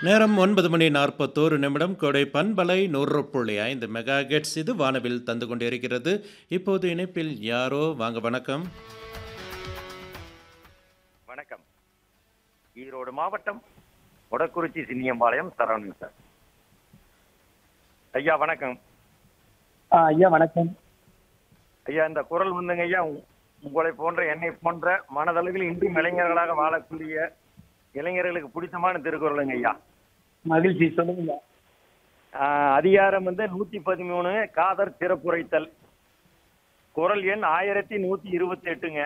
நேரம் ஒன்பது மணி நாற்பத்தோரு நிமிடம் கொடை பண்பலை நூறு புள்ளி ஐந்து மெகா கெட்ஸ் இது வானவில் தந்து கொண்டிருக்கிறது இப்போது இணைப்பில் யாரோ வாங்க வணக்கம் வணக்கம் ஈரோடு மாவட்டம் மொடக்குறிச்சி சின்னியம்பாளையம் சரவணன் சார் ஐயா வணக்கம் ஆ, ஐயா வணக்கம் ஐயா இந்த குரல் வந்துங்க ஐயா உ- உங்களை போன்ற என்னை போன்ற மனதளவில் இன்றும் இளைஞர்களாக வாழக்கூடிய இளைஞர்களுக்கு பிடித்தமான திருக்குறளுங்க ஐயா மகிழ்ச்சி சொல்லுங்க ஆஹ், அதிகாரம் வந்து நூத்தி பதிமூணு காதர் சிறப்புரைத்தல் குரல் எண் ஆயிரத்தி நூத்தி இருபத்தி எட்டுங்க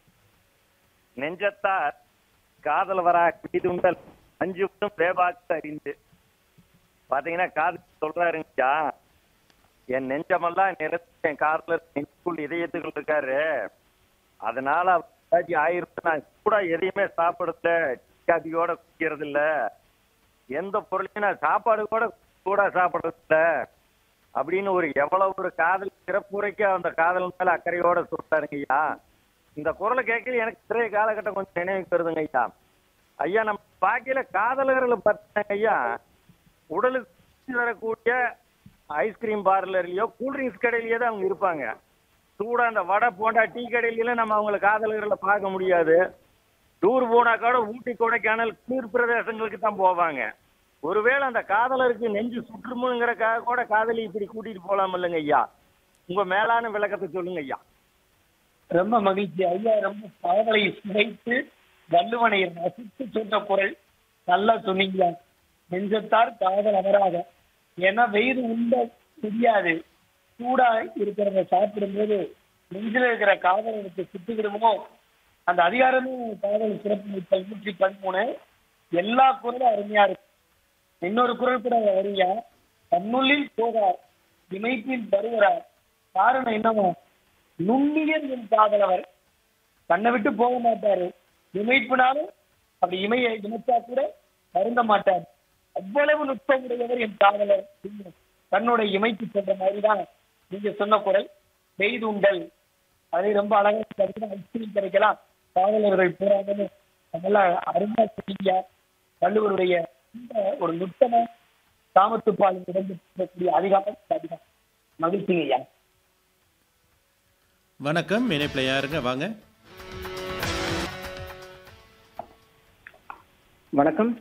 நெஞ்சத்தார் காதல் வரா பிடித்துண்டல் அஞ்சு விடும் வேபாக்கு அறிந்து பாத்தீங்கன்னா காதல் சொல்றாருங்கய்யா என் நெஞ்சமெல்லாம் நிறத்து என் காதலர் நெஞ்சுக்குள் இதயத்துக்குள் இருக்காரு அதனால அவர் ஆயிரம் நான் கூட எதையுமே சாப்பிடல காபியோட குடிக்கிறது இல்ல எந்த பொருளையும் நான் சாப்பாடு கூட கூட சாப்பிடுறது இல்ல அப்படின்னு ஒரு எவ்வளவு ஒரு காதல் சிறப்புரைக்கு அந்த காதல் மேல அக்கறையோட சொல்றாருங்க ஐயா இந்த குரலை கேட்கல எனக்கு இன்றைய காலகட்டம் கொஞ்சம் நினைவுக்கு வருதுங்க ஐயா ஐயா நம்ம பாக்கியில காதலர்களை பார்த்தீங்க ஐயா உடலுக்கு குளிர்ச்சி தரக்கூடிய ஐஸ்கிரீம் பார்லர்லயோ கூல்ட்ரிங்க்ஸ் கடையிலயோ தான் அவங்க இருப்பாங்க சூடா அந்த வடை போண்டா டீ கடையில நம்ம அவங்கள காதலர்களை பார்க்க முடியாது டூர் போனா கூட ஊட்டி கொடைக்கானல் குளிர் பிரதேசங்களுக்கு தான் போவாங்க ஒருவேளை அந்த காதலருக்கு நெஞ்சு சுற்றுமுங்கிறக்காக கூட காதலி இப்படி கூட்டிட்டு போலாம் இல்லைங்க ஐயா உங்க மேலான விளக்கத்தை சொல்லுங்க ஐயா ரொம்ப மகிழ்ச்சி ஐயா ரொம்ப காதலை சுவைத்து வள்ளுவனை ரசித்து சொன்ன குரல் நல்லா சொன்னீங்க நெஞ்சத்தார் காதல் அமராத ஏன்னா வெயில் உண்ட முடியாது சூடா இருக்கிறத சாப்பிடும்போது நெஞ்சில இருக்கிற காதலனுக்கு சுட்டுக்கிடுமோ அந்த அதிகாரமும் காதல் சிறப்பு நூற்றி பதிமூணு எல்லா குரலும் அருமையா இருக்கு இன்னொரு குரல் கூட வரீங்க தன்னுள்ளில் போகார் இமைப்பில் வருகிறார் காரணம் என்னவோ நுண்ணியர் என் காதலவர் தன்னை விட்டு போக மாட்டாரு இமைப்பினாலும் அப்படி இமையை இமைச்சா கூட வருந்த மாட்டார் அவ்வளவு நுட்பம் உடையவர் என் காதலர் அப்படின்னு தன்னுடைய இமைக்கு சொல்ற மாதிரிதான் நீங்க சொன்ன குரல் பெய்துண்டல் அதை ரொம்ப அழகா கிடைக்கலாம் ஐஸ்கிரீம் கிடைக்கலாம் காதலர்கள் போறாங்கன்னு நல்லா அருமையா சொன்னீங்க வள்ளுவருடைய இந்த ஒரு நுட்பமா காமத்துப்பால் இடம்பெற்றக்கூடிய அதிகாரம் அதிகம் மகிழ்ச்சிங்க ஐயா வணக்கம் இணைப்பில் யாருங்க வாங்க வணக்கம்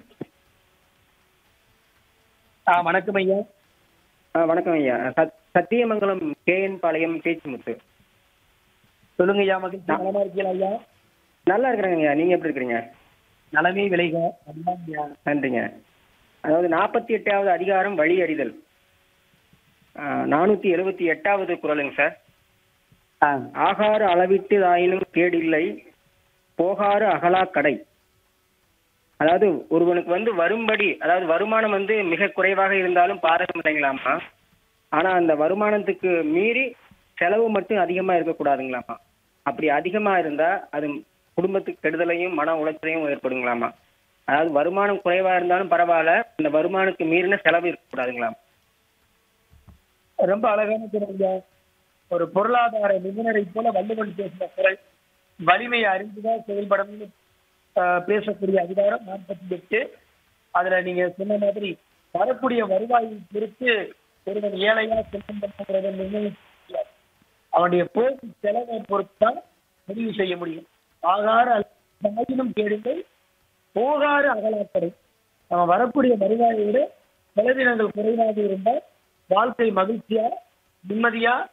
ஆ வணக்கம் ஐயா ஆ, வணக்கம் ஐயா சத் சத்தியமங்கலம் கேஎன் பாளையம் பேச்சுமுத்து சொல்லுங்க ஐயா மகிழ்ச்சி நலமா இருக்கீங்களா ஐயா நல்லா இருக்கிறேங்க ஐயா நீங்க எப்படி இருக்கிறீங்க நலமே விளைக அதுதான் ஐயா நன்றிங்க அதாவது நாற்பத்தி எட்டாவது அதிகாரம் வழி அறிதல் நானூத்தி எழுபத்தி எட்டாவது குரலுங்க சார் ஆ ஆகாறு அளவிட்டு ஆயினும் கேடில்லை போகாறு அகலா கடை அதாவது ஒருவனுக்கு வந்து வரும்படி அதாவது வருமானம் வந்து மிக குறைவாக இருந்தாலும் பாதகம் இல்லைங்களாமா ஆனா அந்த வருமானத்துக்கு மீறி செலவு மட்டும் அதிகமா இருக்கக்கூடாதுங்களாமா அப்படி அதிகமா இருந்தா அது குடும்பத்துக்கு கெடுதலையும் மன உளைச்சலையும் ஏற்படுங்களாமா அதாவது வருமானம் குறைவா இருந்தாலும் பரவாயில்ல அந்த வருமானத்துக்கு மீறின செலவு இருக்கக்கூடாதுங்களாமா ரொம்ப அழகான குரல் ஐயா ஒரு பொருளாதார நிபுணரை போல வள்ளுவன் பேசின குரல் வலிமையை அறிந்துதான் செயல்படணும்னு ஆஹ், பேசக்கூடிய அதிகாரம் நாற்பத்தி எட்டு அதுல நீங்க சொன்ன மாதிரி வரக்கூடிய வருவாயை பொறுத்து ஒருவன் ஏழையா செல்வம் பண்ணுறதை நிர்ணயிக்க முடியாது. அவனுடைய போக்கு செலவை பொறுத்து தான் முடிவு செய்ய முடியும் ஆகார ஆயினும் கேடுங்கள் போகாறு அகலாக்கடை நம்ம வரக்கூடிய வருவாயை விட செலவினங்கள் குறைவாக இருந்தால் வாழ்க்கை மகிழ்ச்சியா நிம்மதியா